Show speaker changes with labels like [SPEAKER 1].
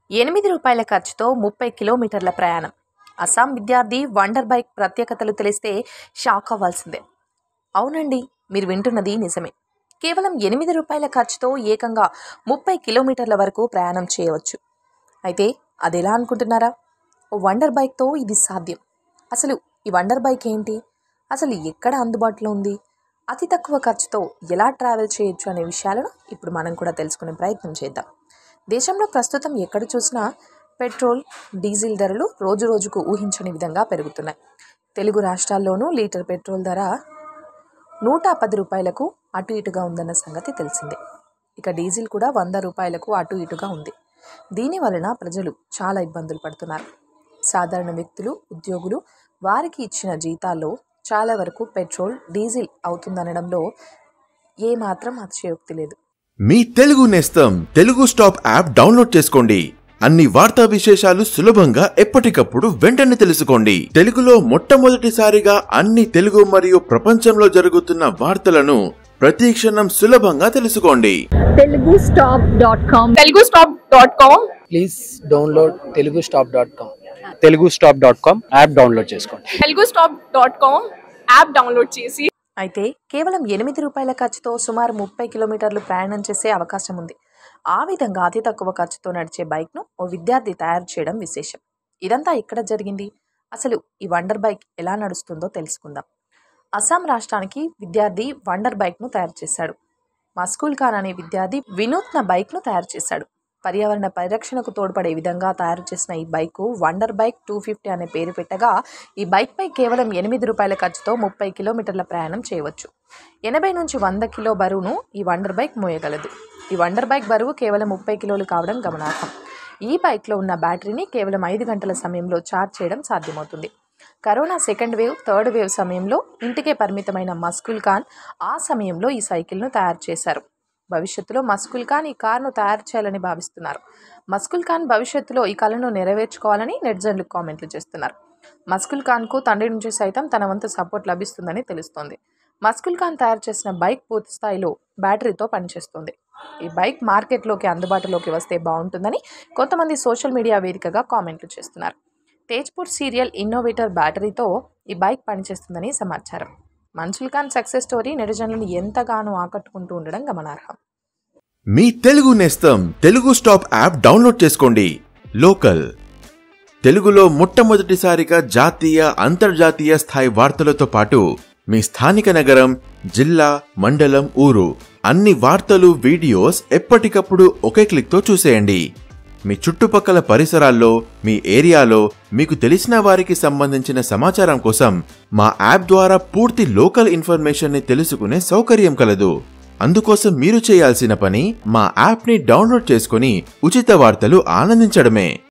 [SPEAKER 1] ఎనిమిది రూపాయల ఖర్చుతో ముప్పై కిలోమీటర్ల ప్రయాణం అస్సాం విద్యార్థి వండర్ బైక్ ప్రత్యేకతలు తెలిస్తే షాక్ అవ్వాల్సిందే అవునండి మీరు వింటున్నది నిజమే కేవలం ఎనిమిది రూపాయల ఖర్చుతో ఏకంగా ముప్పై కిలోమీటర్ల వరకు ప్రయాణం చేయవచ్చు అయితే అది ఎలా అనుకుంటున్నారా ఓ వండర్ బైక్తో ఇది సాధ్యం అసలు ఈ వండర్ బైక్ ఏంటి అసలు ఎక్కడ అందుబాటులో ఉంది అతి తక్కువ ఖర్చుతో ఎలా ట్రావెల్ చేయొచ్చు అనే విషయాలను ఇప్పుడు మనం కూడా తెలుసుకునే ప్రయత్నం చేద్దాం దేశంలో ప్రస్తుతం ఎక్కడ చూసినా పెట్రోల్ డీజిల్ ధరలు రోజు రోజుకు ఊహించని విధంగా పెరుగుతున్నాయి తెలుగు రాష్ట్రాల్లోనూ లీటర్ పెట్రోల్ ధర నూట పది రూపాయలకు అటు ఇటుగా ఉందన్న సంగతి తెలిసిందే ఇక డీజిల్ కూడా వంద రూపాయలకు అటు ఇటుగా ఉంది దీని వలన ప్రజలు చాలా ఇబ్బందులు పడుతున్నారు సాధారణ వ్యక్తులు ఉద్యోగులు వారికి ఇచ్చిన జీతాల్లో చాలా వరకు పెట్రోల్ డీజిల్ అవుతుందనడంలో ఏమాత్రం అతిశయోక్తి లేదు
[SPEAKER 2] మీ తెలుగు నేస్తం తెలుగు స్టాప్ యాప్ డౌన్లోడ్ చేసుకోండి అన్ని వార్తా విశేషాలు సులభంగా ఎప్పటికప్పుడు వెంటనే తెలుసుకోండి తెలుగులో మొట్టమొదటిసారిగా అన్ని తెలుగు మరియు ప్రపంచంలో జరుగుతున్న వార్తలను ప్రతి క్షణం సులభంగా తెలుసుకోండి
[SPEAKER 3] telugustop.com
[SPEAKER 4] Telugu stop dot com
[SPEAKER 5] please download Telugu stop dot com Telugu stop dot com app download చేసుకోండి
[SPEAKER 4] Telugu stop dot com app download చేసి
[SPEAKER 1] అయితే కేవలం ఎనిమిది రూపాయల ఖర్చుతో సుమారు ముప్పై కిలోమీటర్లు ప్రయాణం చేసే అవకాశం ఉంది ఆ విధంగా అతి తక్కువ ఖర్చుతో నడిచే బైక్ను ఓ విద్యార్థి తయారు చేయడం విశేషం ఇదంతా ఎక్కడ జరిగింది అసలు ఈ వండర్ బైక్ ఎలా నడుస్తుందో తెలుసుకుందాం అస్సాం రాష్ట్రానికి విద్యార్థి వండర్ బైక్ను తయారు చేశాడు మస్కూల్ ఖాన్ అనే విద్యార్థి వినూత్న బైక్ను తయారు చేశాడు పర్యావరణ పరిరక్షణకు తోడ్పడే విధంగా తయారు చేసిన ఈ bike wonder bike two fifty అనే పేరు పెట్టగా ఈ బైక్పై కేవలం ఎనిమిది రూపాయల ఖర్చుతో ముప్పై కిలోమీటర్ల ప్రయాణం చేయవచ్చు ఎనభై నుంచి వంద కిలో బరువును ఈ వండర్ బైక్ మోయగలదు ఈ వండర్ బైక్ బరువు కేవలం ముప్పై కిలోలు కావడం గమనార్హం ఈ బైక్లో ఉన్న బ్యాటరీని కేవలం ఐదు గంటల సమయంలో ఛార్జ్ చేయడం సాధ్యమవుతుంది corona second wave third wave సమయంలో ఇంటికే పరిమితమైన మస్కుల్ ఖాన్ ఆ సమయంలో ఈ సైకిల్ను తయారు చేశారు భవిష్యత్తులో మస్కుల్ ఖాన్ ఈ కార్ను తయారు చేయాలని భావిస్తున్నారు మస్కుల్ ఖాన్ భవిష్యత్తులో ఈ కళను నెరవేర్చుకోవాలని నెటిజన్లు కామెంట్లు చేస్తున్నారు మస్కుల్ ఖాన్కు తండ్రి నుంచి సైతం తన వంతు సపోర్ట్ లభిస్తుందని తెలుస్తోంది మస్కుల్ ఖాన్ తయారు చేసిన బైక్ పూర్తి స్థాయిలో బ్యాటరీతో పనిచేస్తుంది ఈ బైక్ మార్కెట్లోకి అందుబాటులోకి వస్తే బాగుంటుందని కొంతమంది సోషల్ మీడియా వేదికగా కామెంట్లు చేస్తున్నారు తేజ్పూర్ సీరియల్ ఇన్నోవేటర్ బ్యాటరీతో ఈ బైక్ పనిచేస్తుందని సమాచారం మన్సుల్ ఖాన్ సక్సెస్ స్టోరీ నెటిజన్లను ఎంతగానో ఆకట్టుకుంటూ ఉండడం గమనార్హం
[SPEAKER 2] మీ తెలుగు నేస్తం తెలుగు స్టాప్ యాప్ డౌన్లోడ్ చేసుకోండి లోకల్ తెలుగులో మొట్టమొదటిసారిగా జాతీయ అంతర్జాతీయ స్థాయి వార్తలతో పాటు మీ స్థానిక నగరం జిల్లా మండలం ఊరు అన్ని వార్తలు వీడియోస్ ఎప్పటికప్పుడు ఒకే క్లిక్తో చూసేయండి మీ చుట్టుపక్కల పరిసరాల్లో మీ ఏరియాలో మీకు తెలిసిన వారికి సంబంధించిన సమాచారం కోసం మా యాప్ ద్వారా పూర్తి లోకల్ ఇన్ఫర్మేషన్ని తెలుసుకునే సౌకర్యం కలదు అందుకోసం మీరు చేయాల్సిన పని మా యాప్ని డౌన్లోడ్ చేసుకుని ఉచిత వార్తలు ఆనందించడమే